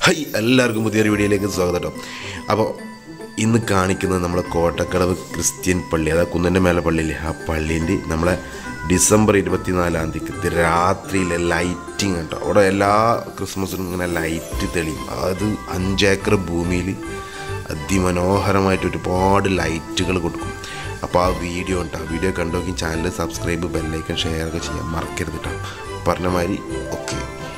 high എല്ലാവർക്കും പുതിയൊരു വീഡിയോയിലേക്ക് സ്വാഗതം കേട്ടോ അപ്പോൾ ഇന്ന് കാണിക്കുന്നത് നമ്മളെ കോട്ടക്കടവ് ക്രിസ്ത്യൻ പള്ളി അതായത് കുന്നൻ്റെ മേലെ പള്ളിയില്ലേ ആ പള്ളീൻ്റെ നമ്മളെ ഡിസംബർ ഇരുപത്തിനാലാം തീയതി രാത്രിയിലെ ലൈറ്റിങ് കേട്ടോ അവിടെ എല്ലാ ക്രിസ്മസിനും ഇങ്ങനെ ലൈറ്റ് തെളിയും അത് അഞ്ചേക്കർ ഭൂമിയിൽ അതിമനോഹരമായിട്ട് ഒരുപാട് ലൈറ്റുകൾ കൊടുക്കും അപ്പോൾ ആ വീഡിയോ ഉണ്ട് ആ വീഡിയോ കണ്ടോക്കി ചാനൽ സബ്സ്ക്രൈബ് ബെല്ലൈക്കൻ ഷെയർ ഒക്കെ ചെയ്യാൻ മറക്കരുത് കേട്ടോ പറഞ്ഞ മാതിരി ഓക്കെ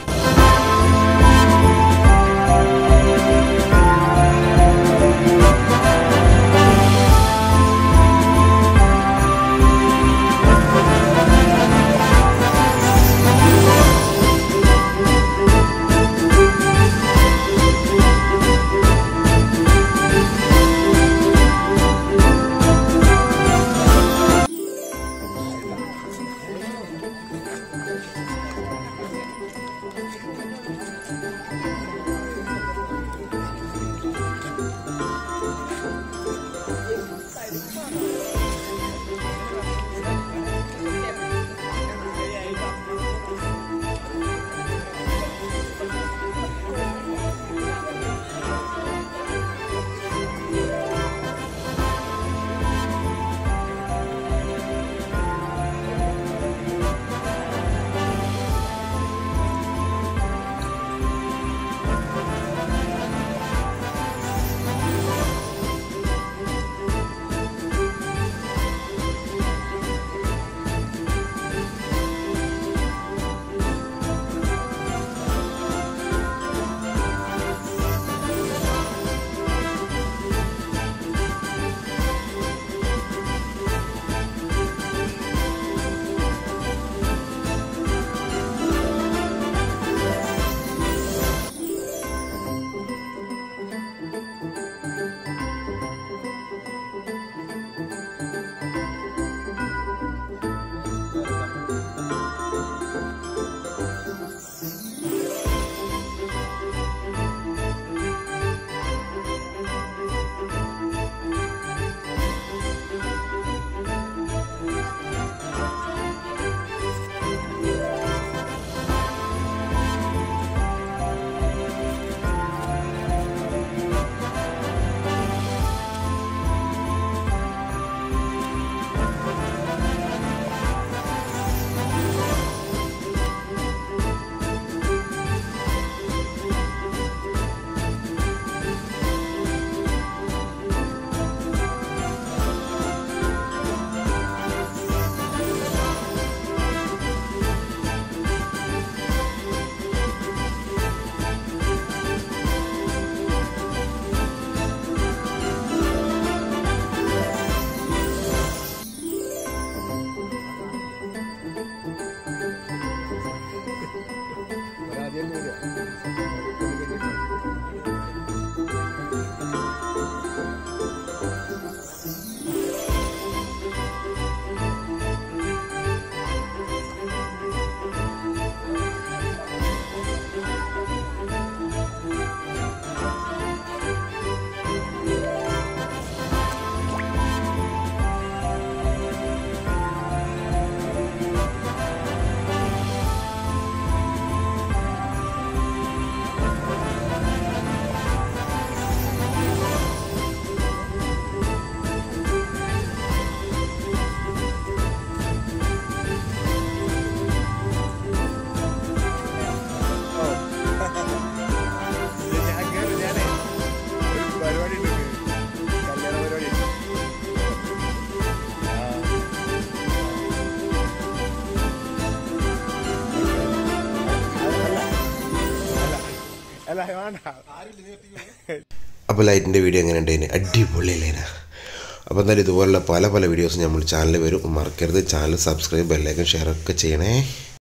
ഞാൻ കേറി ഞാനേ ഒരു പരിപാടി ഉണ്ട് കല്യാണ പരിപാടി അല്ല വേണ്ട അപ്പോൾ ലൈറ്റിൻ്റെ വീഡിയോ എങ്ങനെ ഉണ്ടായിന് അടിപൊളിയല്ലേനാ അപ്പോൾ എന്തായാലും ഇതുപോലുള്ള പല പല വീഡിയോസ് നമ്മൾ ചാനലിൽ വരും മറക്കരുത് ചാനൽ സബ്സ്ക്രൈബ് ബെല്ലൈക്കൻ ഷെയർ ഒക്കെ ചെയ്യണേ